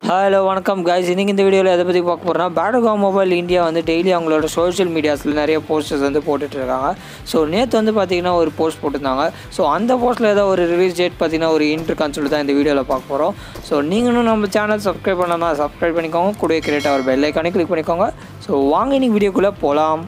hello வணக்கம் guys இன்னைக்கு இந்த வீடியோவில் எதை பற்றி பார்க்க போகிறோம்னா பேடகாம் மொபைல் இந்தியா வந்து டெய்லி அவங்களோட சோஷியல் மீடியாஸில் நிறைய போஸ்டர்ஸ் வந்து போட்டுட்டு இருக்காங்க ஸோ நேற்று வந்து பார்த்தீங்கன்னா ஒரு போஸ்ட் போட்டிருந்தாங்க ஸோ அந்த போஸ்ட்டில் ஏதோ ஒரு ரிலீஸ் டேட் பார்த்தீங்கன்னா ஒரு இன்ட்ருக்கான்னு சொல்லிட்டு தான் இந்த வீடியோவில் பார்க்க போகிறோம் ஸோ நீங்களும் நம்ம சேனல் சப்ஸ்கிரைப் பண்ணாமல் சப்ஸ்கிரைப் பண்ணிக்கோங்க கூட கிரியேட்டாக ஒரு பெல் ஐக்கானே கிளிக் பண்ணிக்கோங்க ஸோ வாங்க இன்னைக்கு வீடியோக்குள்ளே போகலாம்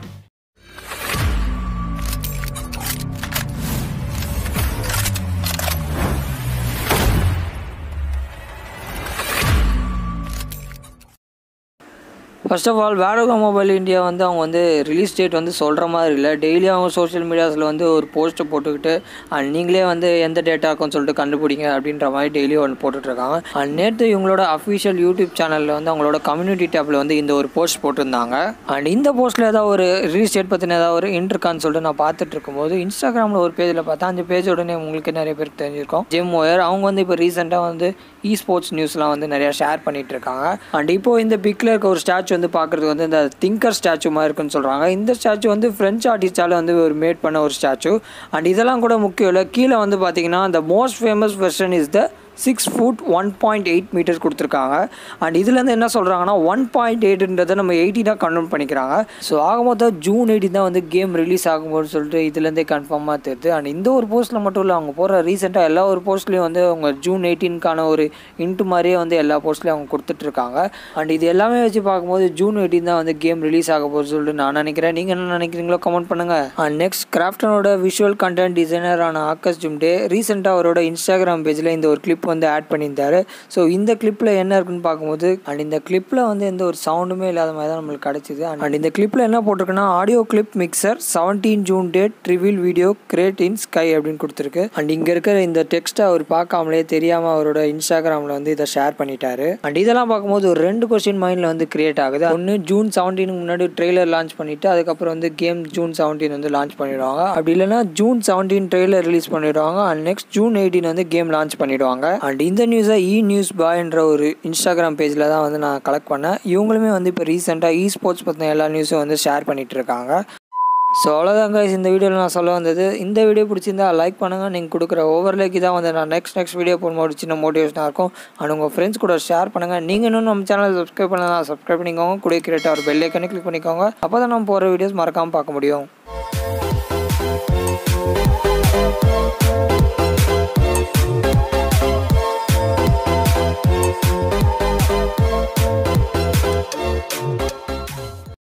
ஃபர்ஸ்ட் ஆஃப் ஆல் வேடகா மொபைல் இந்தியா வந்து அவங்க வந்து ரிலீஸ் டேட் வந்து சொல்கிற மாதிரி இல்லை டெய்லி அவங்க சோஷியல் மீடியாஸில் வந்து ஒரு போஸ்ட்டை போட்டுக்கிட்டு அண்ட் நீங்களே வந்து எந்த டேட்டா இருக்குன்னு சொல்லிட்டு கண்டுபிடிங்க அப்படின்ற மாதிரி டெய்லியும் ஒன்று போட்டுட்ருக்காங்க அண்ட் நேற்று இவங்களோட அஃபிஷியல் யூடியூப் சேனலில் வந்து அவங்களோட கம்யூனிட்டி டேப்பில் வந்து இந்த ஒரு போஸ்ட் போட்டிருந்தாங்க அண்ட் இந்த போஸ்ட்டில் ஏதாவது ஒரு ரிலீஸ் டேட் பற்றின ஏதாவது ஒரு இன்ட்ருக்கான்னு சொல்லிட்டு நான் பார்த்துட்டு இருக்கும்போது இன்ஸ்டாகிராமில் ஒரு பேஜில் பார்த்தா அந்த பேஜ் உடனே உங்களுக்கு நிறைய பேருக்கு தெரிஞ்சிருக்கும் ஜிம் ஒயர் அவங்க வந்து இப்போ ரீசெண்டாக வந்து இ ஸ்போர்ட்ஸ் நியூஸ்லாம் வந்து நிறையா ஷேர் பண்ணிட்டு இருக்காங்க அண்ட் இப்போ இந்த பிக்கில் இருக்க ஒரு ஸ்டாச்சு வந்து பார்க்குறது வந்து இந்த திங்கர் ஸ்டாச்சு மாதிரி இருக்குன்னு சொல்கிறாங்க இந்த ஸ்டாச்சு வந்து ஃப்ரெஞ்ச் ஆர்டிஸ்டால் வந்து ஒரு மேட் பண்ண ஒரு ஸ்டாச்சு அண்ட் இதெல்லாம் கூட முக்கியம் இல்லை கீழே வந்து பார்த்தீங்கன்னா the most famous version is the six foot one point eight meters கொடுத்துருக்காங்க அண்ட் இதுலேருந்து என்ன சொல்கிறாங்கன்னா ஒன் பாயிண்ட் எயிட்ன்றதை நம்ம எயிட்டினாக கன்வெர்ட் பண்ணிக்கிறாங்க ஸோ ஆக மொத்தம் ஜூன் எயிட்டின் தான் வந்து கேம் ரிலீஸ் ஆகும்போது சொல்லிட்டு இதுலேருந்தே கன்ஃபார்மாக தெரியுது அண்ட் இந்த ஒரு போஸ்ட்டில் மட்டும் இல்லை அவங்க போகிற ரீசெண்டாக எல்லா ஒரு போஸ்ட்லேயும் வந்து அவங்க ஜூன் எயிட்டீனுக்கான ஒரு இன்ட்டு மாதிரியே வந்து எல்லா போஸ்ட்லேயும் அவங்க கொடுத்துட்ருக்காங்க அண்ட் இது எல்லாமே வச்சு பார்க்கும்போது ஜூன் எயிட்டீன் தான் வந்து கேம் ரிலீஸ் ஆக போகுது சொல்லிட்டு நான் நினைக்கிறேன் நீங்கள் என்ன நினைக்கிறீங்களோ கமெண்ட் பண்ணுங்கள் அண்ட் நெக்ஸ்ட் கிராஃப்டனோட விஷுவல் கண்டென்ட் டிசைனரான ஆகாஷ் ஜும்டே ரீசெண்டாக அவரோட இன்ஸ்டாகிராம் பேஜில் இந்த ஒரு கிளிப் வந்து ஆட் பண்ணியிருந்தாரு ஸோ இந்த கிளிப்பில் என்ன இருக்குன்னு பார்க்கும்போது அண்ட் இந்த கிளிப்பில் வந்து எந்த ஒரு சவுண்டுமே இல்லாத மாதிரி தான் நம்மளுக்கு கிடச்சிது அண்ட் இந்த கிளிப்பில் என்ன போட்டிருக்குன்னா audio clip mixer seventeen June date ட்ரிவில் வீடியோ கிரேட் இன் ஸ்கை அப்படின்னு கொடுத்துருக்கு அண்ட் இங்கே இருக்கிற இந்த டெக்ஸ்ட்டை அவர் பார்க்காமலே தெரியாமல் அவரோட இன்ஸ்டாகிராமில் வந்து இதை ஷேர் பண்ணிட்டாரு அண்ட் இதெல்லாம் பார்க்கும்போது ஒரு ரெண்டு கொஸ்டின் மைண்டில் வந்து கிரியேட் ஆகுது ஒன்று ஜூன் செவன்டீனுக்கு முன்னாடி ட்ரெய்லர் லான்ச் பண்ணிவிட்டு அதுக்கப்புறம் வந்து கேம் ஜூன் செவன்டீன் வந்து லான்ச் பண்ணிடுவாங்க அப்படி இல்லைன்னா ஜூன் செவன்டீன் ட்ரெய்லர் ரிலீஸ் பண்ணிடுவாங்க அண்ட் நெக்ஸ்ட் ஜூன் எயிட்டீன் வந்து கேம் லான்ச் பண்ணிடுவாங்க அண்ட் இந்த நியூஸை இ நியூஸ் பாய்ன்ற ஒரு இன்ஸ்டாகிராம் பேஜில் தான் வந்து நான் கலெக்ட் பண்ணேன் இவங்களுமே வந்து இப்போ ரீசெண்டாக இ ஸ்போர்ட்ஸ் பற்றின எல்லா நியூஸும் வந்து ஷேர் பண்ணிட்டு இருக்காங்க ஸோ அவ்வளோதான் guys இந்த வீடியோவில் நான் சொல்ல வந்தது இந்த வீடியோ பிடிச்சிருந்தா லைக் பண்ணுங்கள் நீங்கள் கொடுக்குற ஓவர் லைக்கு தான் வந்து நான் நெக்ஸ்ட் நெக்ஸ்ட் வீடியோ போடும்போது சின்ன மோட்டிவேஷனாக இருக்கும் அண்ட் உங்கள் ஃப்ரெண்ட்ஸ் கூட ஷேர் பண்ணுங்கள் நீங்கள் இன்னும் நம்ம சேனல் சப்ஸ்கிரைப் பண்ணலாம் சப்ஸ்கிரைப் பண்ணிக்கோங்க கூட கிரியேட்டாக ஒரு பெல் ஐக்கனே கிளிக் பண்ணிக்கோங்க அப்போ தான் நம்ம போகிற வீடியோஸ் மறக்காமல் பார்க்க முடியும்